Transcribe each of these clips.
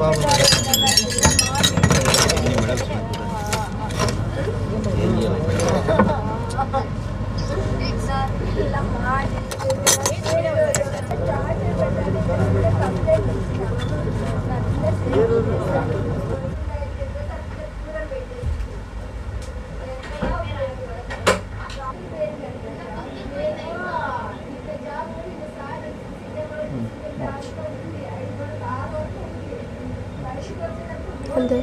అంతే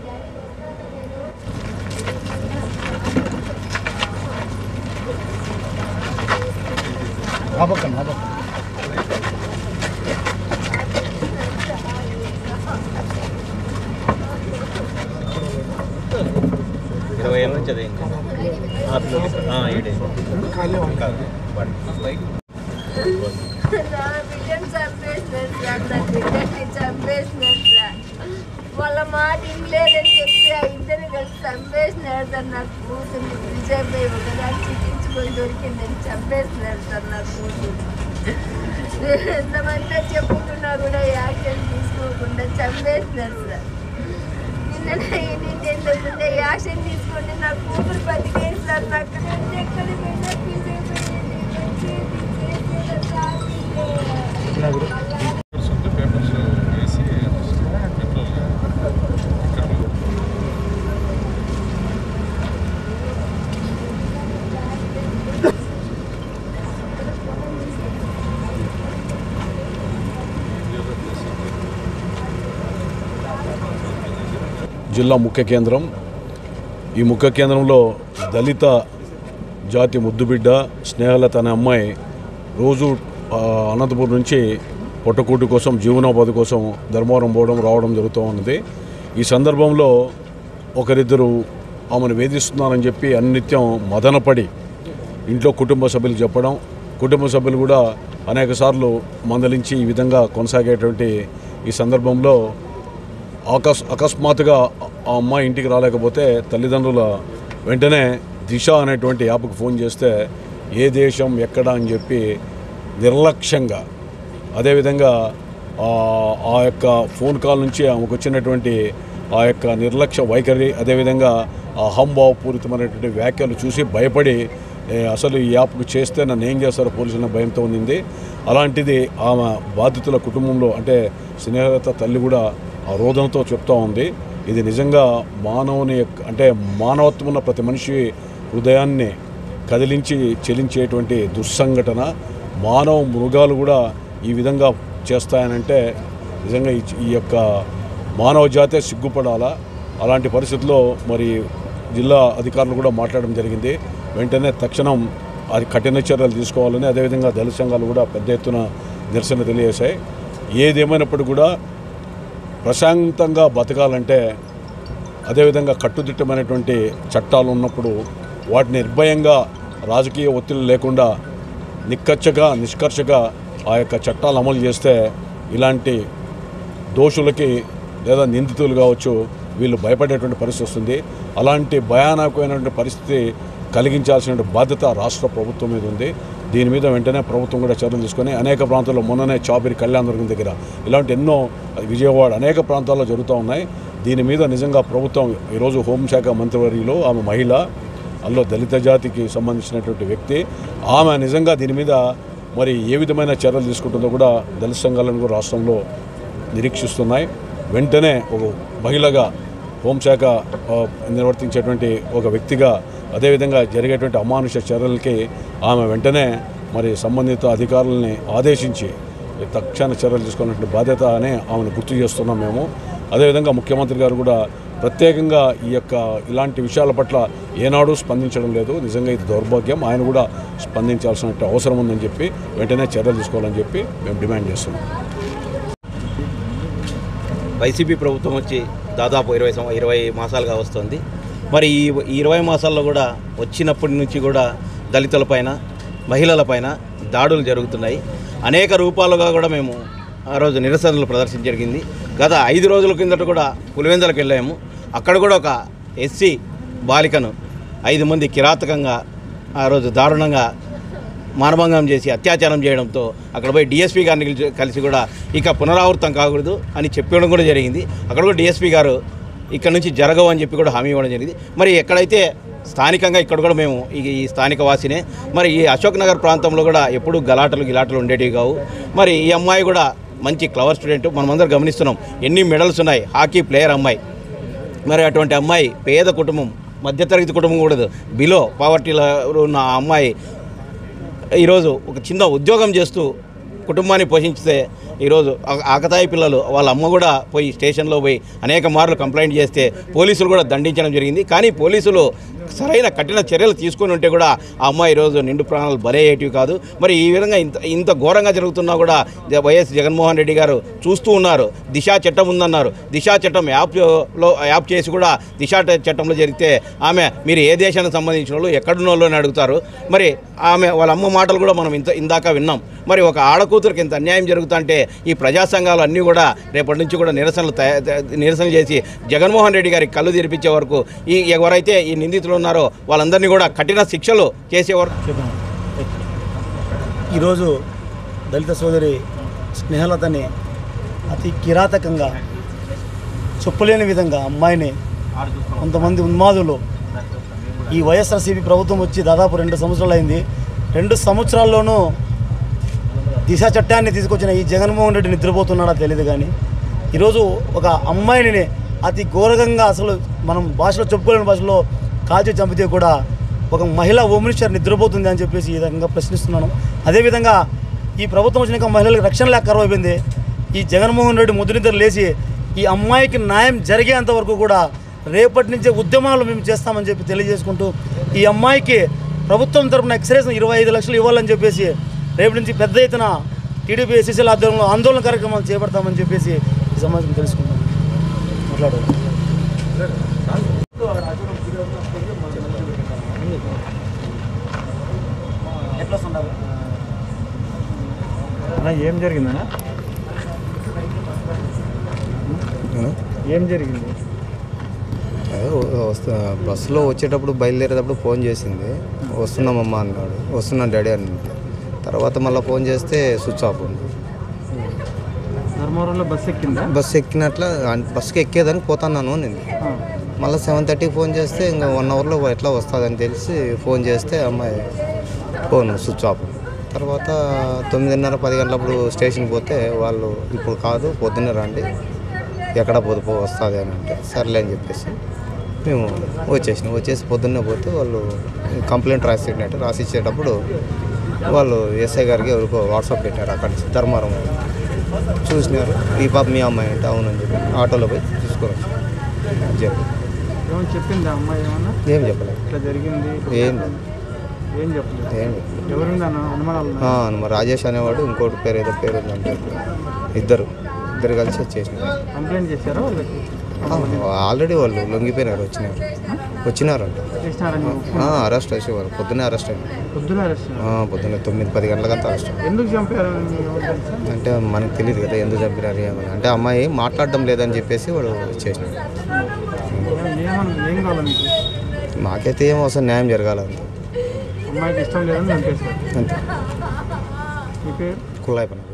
ఇరవై ఏళ్ళ నుంచి అదే ఇంకా ఆ పిల్లలు ఇక్కడ. ఆ, ఈడే. కాదు. వాడు. నా బిడ్డను చంపేసినారు సార్ నా బిడ్డని చంపేసినారు సార్ వాళ్ళ మాట ఇంట్లేదని చెప్పి ఆ ఇద్దరు కలిసి చంపేసినారు సార్ నా కూతుర్ని పిలిచిపోయి ఒకదాన్ని చికించుకొని దొరికిందని చంపేసినారు సార్ నా కూతురు ఎంతమంది చెప్పుకున్నా కూడా యాక్షన్ తీసుకోకుండా చంపేసినారు సార్ నిన్న నేను ముందే యాక్షన్ తీసుకుంటే నా కూతురు బతికేది సార్ నాకు ఎక్కడ పోయినా పిలిచిపోయింది పేపర్స్ వేసి పెట్రోల్ జిల్లా ముఖ్య కేంద్రం ఈ ముఖ్య కేంద్రంలో దళిత జాతి ముద్దుబిడ్డ స్నేహలత అనే అమ్మాయి రోజు ఆ, అనంతపురం నుంచి పొట్టకూటి కోసం జీవనోపాధి కోసం ధర్మవరం పోవడం రావడం జరుగుతూ ఉన్నది ఈ సందర్భంలో ఒకరిద్దరు ఆమెను వేధిస్తున్నారని చెప్పి అన్నిత్యం మదనపడి ఇంట్లో కుటుంబ సభ్యులు చెప్పడం కుటుంబ సభ్యులు కూడా అనేక సార్లు మందలించి ఈ విధంగా కొనసాగేటువంటి ఈ సందర్భంలో అకస్ అకస్మాత్తుగా ఆ అమ్మాయి ఇంటికి రాలేకపోతే తల్లిదండ్రుల వెంటనే దిశ అనేటువంటి యాప్కి ఫోన్ చేస్తే ఏ దేశం ఎక్కడ అని చెప్పి నిర్లక్ష్యంగా అదేవిధంగా ఆ ఆ యొక్క ఫోన్ కాల్ నుంచి ఆమెకు వచ్చినటువంటి ఆ యొక్క నిర్లక్ష్య వైఖరి అదేవిధంగా ఆ అహంభావపూరితమైనటువంటి వ్యాఖ్యలు చూసి భయపడి ఏ, అసలు ఈ యాప్కు చేస్తే నన్ను ఏం చేస్తారో పోలీసుల భయంతో ఉన్నింది అలాంటిది ఆమె బాధితుల కుటుంబంలో అంటే స్నేహత తల్లి కూడా ఆ రోదనతో చెప్తా ఉంది ఇది నిజంగా మానవుని యొక్క అంటే మానవత్వం ఉన్న ప్రతి మనిషి హృదయాన్ని కదిలించి చెలించేటువంటి దుస్సంఘటన మానవ మృగాలు కూడా ఈ విధంగా చేస్తాయనంటే నిజంగా ఈ ఈ యొక్క మానవ జాతే సిగ్గుపడాలా అలాంటి పరిస్థితుల్లో మరి జిల్లా అధికారులు కూడా మాట్లాడడం జరిగింది వెంటనే తక్షణం అది కఠిన చర్యలు తీసుకోవాలని అదేవిధంగా దళిత సంఘాలు కూడా పెద్ద ఎత్తున నిరసన తెలియజేశాయి ఏదేమైనప్పటికీ కూడా ప్రశాంతంగా బతకాలంటే అదేవిధంగా కట్టుదిట్టమైనటువంటి చట్టాలు ఉన్నప్పుడు వాటిని నిర్భయంగా రాజకీయ ఒత్తిడి లేకుండా నిక్కచ్చగా నిష్కర్షగా ఆ యొక్క చట్టాలు అమలు చేస్తే ఇలాంటి దోషులకి లేదా నిందితులు కావచ్చు వీళ్ళు భయపడేటువంటి పరిస్థితి వస్తుంది అలాంటి భయానకమైనటువంటి పరిస్థితి కలిగించాల్సిన బాధ్యత రాష్ట్ర ప్రభుత్వం మీద ఉంది దీని మీద వెంటనే ప్రభుత్వం కూడా చర్యలు తీసుకొని అనేక ప్రాంతాల్లో మొన్ననే చాపిరి కళ్యాణదుర్గం దగ్గర ఇలాంటి ఎన్నో విజయవాడ అనేక ప్రాంతాల్లో జరుగుతూ ఉన్నాయి దీని మీద నిజంగా ప్రభుత్వం ఈరోజు హోంశాఖ మంత్రివర్యులు ఆమె మహిళ అందులో దళిత జాతికి సంబంధించినటువంటి వ్యక్తి ఆమె నిజంగా దీని మీద మరి ఏ విధమైన చర్యలు తీసుకుంటుందో కూడా దళిత సంఘాలను కూడా రాష్ట్రంలో నిరీక్షిస్తున్నాయి వెంటనే ఒక మహిళగా హోంశాఖ ఆ, నిర్వర్తించేటువంటి ఒక వ్యక్తిగా అదేవిధంగా జరిగేటువంటి అమానుష చర్యలకి ఆమె వెంటనే మరి సంబంధిత అధికారులని ఆదేశించి తక్షణ చర్యలు తీసుకోవాలంటే బాధ్యత అనే ఆమెను గుర్తు చేస్తున్నాం మేము అదేవిధంగా ముఖ్యమంత్రి గారు కూడా ప్రత్యేకంగా ఈ యొక్క ఇలాంటి విషయాల పట్ల ఏనాడు స్పందించడం లేదు నిజంగా ఇది దౌర్భాగ్యం ఆయన కూడా స్పందించాల్సిన అవసరం ఉందని చెప్పి వెంటనే చర్యలు తీసుకోవాలని చెప్పి మేము డిమాండ్ చేస్తున్నాం వైసీపీ ప్రభుత్వం వచ్చి దాదాపు ఇరవై సం ఇరవై మాసాలుగా వస్తుంది మరి ఈ ఈ ఇరవై మాసాల్లో కూడా వచ్చినప్పటి నుంచి కూడా దళితులపైన మహిళలపైన దాడులు జరుగుతున్నాయి అనేక రూపాలుగా కూడా మేము ఆ రోజు నిరసనలు ప్రదర్శించ జరిగింది గత ఐదు రోజుల కిందట కూడా పులివెందులకు వెళ్ళాము అక్కడ కూడా ఒక ఎస్సీ బాలికను ఐదు మంది కిరాతకంగా ఆ రోజు దారుణంగా మానభంగం చేసి అత్యాచారం చేయడంతో అక్కడ పోయి డిఎస్పీ గారిని కలిసి- కలిసి కూడా ఇక పునరావృతం కాకూడదు అని చెప్పడం కూడా జరిగింది అక్కడ కూడా డిఎస్పీ గారు ఇక్కడ నుంచి జరగవు అని చెప్పి కూడా హామీ ఇవ్వడం జరిగింది మరి ఎక్కడైతే స్థానికంగా ఇక్కడ కూడా మేము ఈ ఈ స్థానిక వాసినే మరి ఈ అశోక్ నగర్ ప్రాంతంలో కూడా ఎప్పుడు గలాటలు గిలాటలు ఉండేటివి కావు మరి ఈ అమ్మాయి కూడా మంచి క్లవర్ స్టూడెంట్ మనమందరం గమనిస్తున్నాం ఎన్ని మెడల్స్ ఉన్నాయి హాకీ ప్లేయర్ అమ్మాయి మరి అటువంటి అమ్మాయి పేద కుటుంబం మధ్యతరగతి కుటుంబం కూడా బిలో పావర్టీలో ఉన్న ఆ అమ్మాయి ఈరోజు ఒక చిన్న ఉద్యోగం చేస్తూ కుటుంబాన్ని పోషించితే ఈరోజు ఆ- ఆకతాయి పిల్లలు వాళ్ళ అమ్మ కూడా పోయి స్టేషన్లో పోయి అనేక మార్లు కంప్లైంట్ చేస్తే పోలీసులు కూడా దండించడం జరిగింది కానీ పోలీసులు సరైన కఠిన చర్యలు తీసుకొని ఉంటే కూడా ఆ అమ్మాయి ఈరోజు నిండు ప్రాణాలు బలయ్యేటివి కాదు మరి ఈ విధంగా ఇంత ఇంత ఘోరంగా జరుగుతున్నా కూడా జ- వైఎస్ జగన్మోహన్ రెడ్డి గారు చూస్తూ ఉన్నారు దిశా చట్టం ఉందన్నారు దిశా చట్టం యాప్లో యాప్ చేసి కూడా దిశా ట- చట్టంలో జరిగితే ఆమె మీరు ఏ దేశానికి సంబంధించిన వాళ్ళు ఎక్కడున్న వాళ్ళు అని అడుగుతారు మరి ఆమె వాళ్ళ అమ్మ మాటలు కూడా మనం ఇంత ఇందాక విన్నాం మరి ఒక ఆడకూతురికి ఇంత అన్యాయం జరుగుతుంటే ఈ ప్రజా సంఘాలు అన్నీ కూడా రేపటి నుంచి కూడా నిరసనలు తయా- త- నిరసన చేసి జగన్మోహన్ రెడ్డి గారికి కళ్ళు తెరిపించే వరకు ఈ ఎవరైతే ఈ నిందితులు ఉన్నారో వాళ్ళందరినీ కూడా కఠిన శిక్షలు చేసే వరకు చెప్పాను ఈరోజు దళిత సోదరి స్నేహలతని అతి కిరాతకంగా చెప్పలేని విధంగా అమ్మాయిని కొంతమంది ఉన్మాదులు ఈ వైఎస్ఆర్సీపీ ప్రభుత్వం వచ్చి దాదాపు రెండు సంవత్సరాలు అయింది రెండు సంవత్సరాల్లోనూ దిశ చట్టాన్ని తీసుకొచ్చిన ఈ జగన్మోహన్ రెడ్డి నిద్రపోతున్నాడా తెలియదు కానీ ఈరోజు ఒక అమ్మాయిని అతి ఘోరకంగా అసలు మనం భాషలో చెప్పుకోలేని భాషలో కాల్చి చంపితే కూడా ఒక మహిళ హోమ్ మినిస్టర్ నిద్రపోతుంది అని చెప్పేసి ఈ విధంగా ప్రశ్నిస్తున్నాను అదేవిధంగా ఈ ప్రభుత్వం వచ్చినాక మహిళలకు రక్షణ లేక కరువైపోయింది ఈ జగన్మోహన్ రెడ్డి ముద్దునిద్ర లేచి ఈ అమ్మాయికి న్యాయం జరిగేంత వరకు కూడా రేపటి నుంచే ఉద్యమాలు మేము చేస్తామని చెప్పి తెలియజేసుకుంటూ ఈ అమ్మాయికి ప్రభుత్వం తరపున ఎక్స్రేస్ ఇరవై ఐదు లక్షలు ఇవ్వాలని చెప్పేసి రేపటి నుంచి పెద్ద ఎత్తున టీడీపీ ఎస్ఎస్ఎల్ ఆధ్వర్యంలో ఆందోళన కార్యక్రమాలు చేపడతామని చెప్పేసి ఈ సమాజం తెలుసుకుంటాం మాట్లాడు ఎట్లా వస్తున్నారు అన్న ఏం జరిగిందన్నా ఏం జరిగింది అదే వస్తు బస్సులో వచ్చేటప్పుడు బయలుదేరేటప్పుడు ఫోన్ చేసింది వస్తున్నామమ్మా అన్నాడు వస్తున్నాను డాడీ అని తర్వాత మళ్ళీ ఫోన్ చేస్తే స్విచ్ ఆఫ్ ఉంది ధర్మవరంలో బస్ ఎక్కిందా బస్సు ఎక్కినట్ల అన్- బస్సుకి ఎక్కేదని పోతున్నాను నేను ఆ. మళ్ళీ సెవెన్ థర్టీకి ఫోన్ చేస్తే ఇంకా వన్ అవర్లో ఎట్లా వస్తుందని తెలిసి ఫోన్ చేస్తే అమ్మాయి ఫోన్ స్విచ్ ఆఫ్ తర్వాత తొమ్మిదిన్నర పది గంటలప్పుడు స్టేషన్కి పోతే వాళ్ళు ఇప్పుడు కాదు పొద్దున్నే రండి ఎక్కడ పొదుపు వస్తుంది అని అంటే సర్లే అని చెప్పేసి మేము వచ్చేసినాం వచ్చేసి పొద్దున్నే పోతే వాళ్ళు కంప్లైంట్ రాసినట్టు రాసి ఇచ్చేటప్పుడు వాళ్ళు ఎస్ఐ గారికి ఎవరికో వాట్సాప్ పెట్టారు అక్కడి నుంచి ధర్మారం వాళ్ళు. చూసినారు ఈ పాప మీ అమ్మాయి అంటే అవునని చెప్పి ఆటోలో పోయి తీసుకొని వచ్చాం. చెప్పు ఏమని చెప్పింది ఆ అమ్మాయి ఏమన్నా ఏం చెప్పలేదు ఇట్లా జరిగింది ఏం ఏం చెప్పలేదు ఏం చెప్పలేదు ఎవరుంది అన్న అనుమానాలు ఉన్నాయా? ఆ, మరి రాజేష్ అనేవాడు ఇంకోటి పేరు ఏదో పేరు ఉందంటే ఇద్దరు ఇద్దరు కలిసి వచ్చేసినారు కంప్లైంట్ చేశారా వాళ్ళకి ఆల్రెడీ వాళ్ళు లొంగిపోయినారు వచ్చినారు వచ్చినారంట చేసినారని ఆ, అరెస్ట్ చేసేవారు పొద్దున్నే అరెస్ట్ అయింది పొద్దున అరెస్ట్ ఆ, పొద్దున్నే తొమ్మిది పది గంటలకంతా అరెస్ట్ అయింది. ఎందుకు చంపారని ఎవరు తెలుసా? అంటే మనకు తెలియదు కదా ఎందుకు చంపినారు ఏమని అంటే అమ్మాయి మాట్లాడడం లేదని చెప్పేసి వాడు చేసినాడు ఏం- ఏమని ఏం కావాలి మీకు మాకైతే ఏం అవసరం న్యాయం జరగాలంతే అమ్మాయికి ఇష్టం లేదని చంపేశారు అంతే మీ పేరు కుళ్ళాయి పని